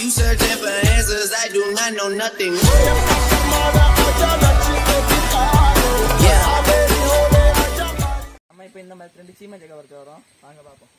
You searching for answers, I do not know nothing. Yeah. நம்ம இப்போ இந்த மாதிரி ரெண்டு சீமை ஜெக வரைக்கும் வரோம் வாங்க பார்ப்போம்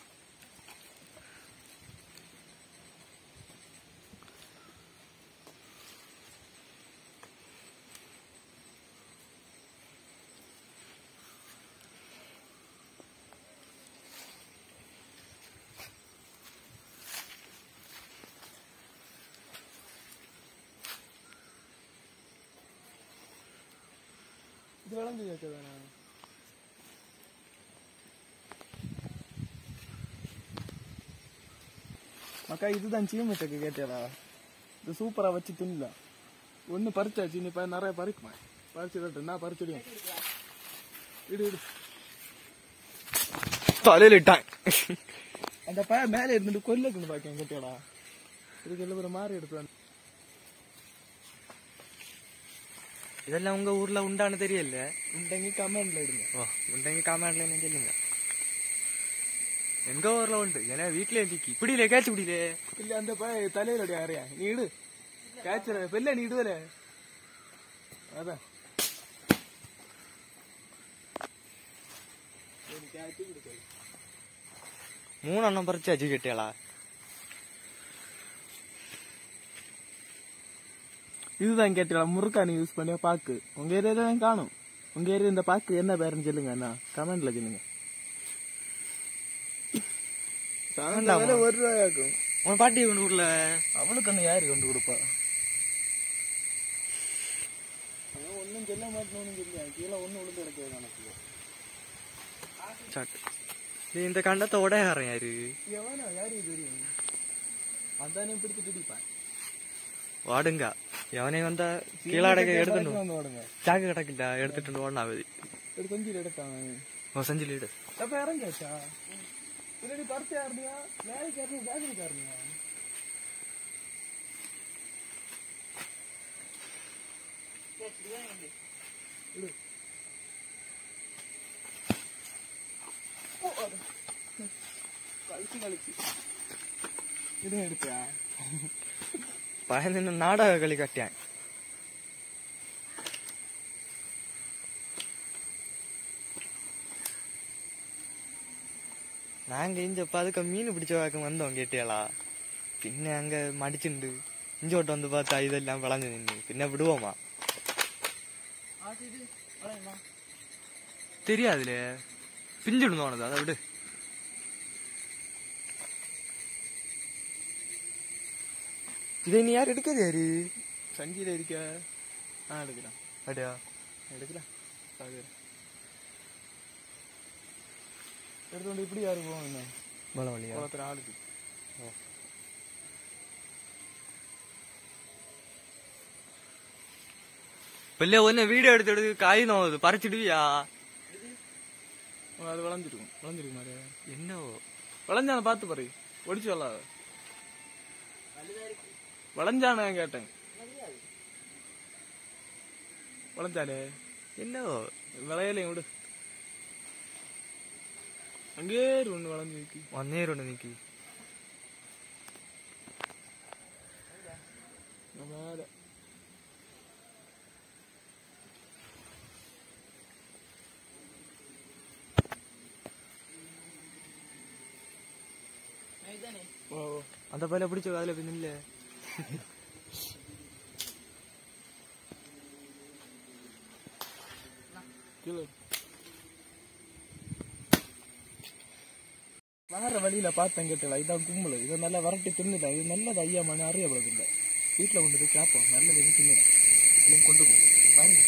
இது விளம்பி வைக்கதானே மக்கா இதுதான் சீமச்சக்கு கேட்டியடா இது சூப்பரா வச்சு தின்னலாம் ஒண்ணு பறிச்சாச்சு நீ ப- நிறைய பறிக்குமா பறிச்சுட்டு நான் பறிச்சுடுவேன் இடு இடு தலையில இட்டான் அந்த பையன் மேல இருந்துட்டு கொல்லுக்குன்னு பாக்கேன் கேட்டியடா இதுக்கு எல்லாம் ஒரு மாறி எடுத்து வந்து இதெல்லாம் உங்க ஊர்ல உண்டான்னு தெரியல உண்டங்கி கமெண்ட்ல இடுங்க ஓ உണ്ടെങ്കിൽ கமெண்ட்ல என்ன சொல்லுங்க எங்க ஊர்ல உண்டு ஏன்னா வீட்டுல இருந்துக்கு இப்படி இல்லையே கேச்சு இப்படியிலே இல்ல அந்த பையன் தலையில அடி ஆறியா நீ இடு கேச்சுற பெல்ல நீ இடுவல அதான் மூணு அண்ணன் பறிச்சாச்சு கேட்டியாளா இதுதான் கேட்டீங்களா முருக்கானி யூஸ் பண்ணியா பாக்கு உங்க ஏரியால தான் காணும் உங்க ஏரியா இந்த பாக்கு என்ன பேருன்னு சொல்லுங்க அண்ணா கமெண்ட்ல சொல்லுங்க சாதாரண விலை ஒரு ரூபாயாக்கும் உன் பாட்டி உன் ஊர்ல அவளுக்கு ஒண்ணு யாரு கொண்டு கொடுப்பா அவன் ஒண்ணும் சொல்ல மாட்டேன்னு சொல்லியா கீழே ஒண்ணு விழுந்து கிடக்குது கணக்கு சாட்டு நீ இந்த கண்டத்தை உடையாறேன் யாரு எவனா யாரு தெரியும் அதானே பிடிச்சிட்டு இடிப்பான் வாடுங்க எவனே வந்தா கீழாடக எடுத்துட்டு வந்து ஓடுங்க சாக்கு கிடக்கிല്ല எடுத்துட்டு ஓடனா மതി எடுத்து கொஞ்சம் எடுத்தான் ஓ சஞ்சில் இடு அப்ப இறங்காச்சா இல்லடி பருத்தி யாருனியா வேலைக்காரனு வேலைக்காரனியா கழிச்சு கழிச்சு இது எடுத்தியா பயந்து நாடக களி கட்டியான் நாங்க இங்க பதுக்க மீன் பிடிச்ச வாக்கம் வந்தோம் கேட்டியாளா പിന്നെ அங்க மடிச்சுண்டு இஞ்சோட்டு வந்து பார்த்தா இதெல்லாம் விளைஞ்சு நின்று பின்ன விடுவோமா தெரியாதுல பிஞ்சிடும் தோணுது அதை விடு இதை நீ யார் எடுக்கிறது யாரு சஞ்சியில இருக்க நான் எடுக்கிறேன் அப்படியா எடுக்கலாம் பாக்குறேன் எடுத்துட்டு இப்படி யாரு போவோம் என்ன மலை வழியா குளத்துல ஆளுக்கு பிள்ளை ஒன்னு வீடியோ எடுத்து எடுத்து காய் நோவுது பறிச்சிடுவியா அது விளைஞ்சிருக்கும் விளைஞ்சிருக்கு மாதிரியா என்னவோ விளைஞ்சான பார்த்து பாரு ஒடிச்சு வரலாத விளைஞ்சான கேட்டேன் விளைஞ்சாலே என்னவோ விளையலையும் விடு அங்கே ஒண்ணு விளைஞ்சிருக்கு വന്നേരുണ്ട് നിക്ക് மேல ஓ ஓ. அந்த பையில பிடிச்ச காதுல பின்னில்ல கீழே வர வழியில பார்த்தேன் கேட்டல இதான் கும்பல் இதை நல்லா வரட்டி தின்னுதான் இது நல்லது ஐயா மணி அறியப்படுது இல்ல வீட்டுல கொண்டு போய் கேட்போம் நல்லது தின்னுதான் எல்லாம் கொண்டு போ பாருங்க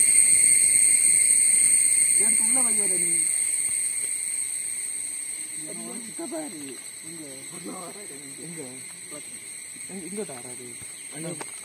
எடுத்து உள்ள வை வர நீ சித்தப்பா இரு. எங்க எங்க எங்க தாராது அங்க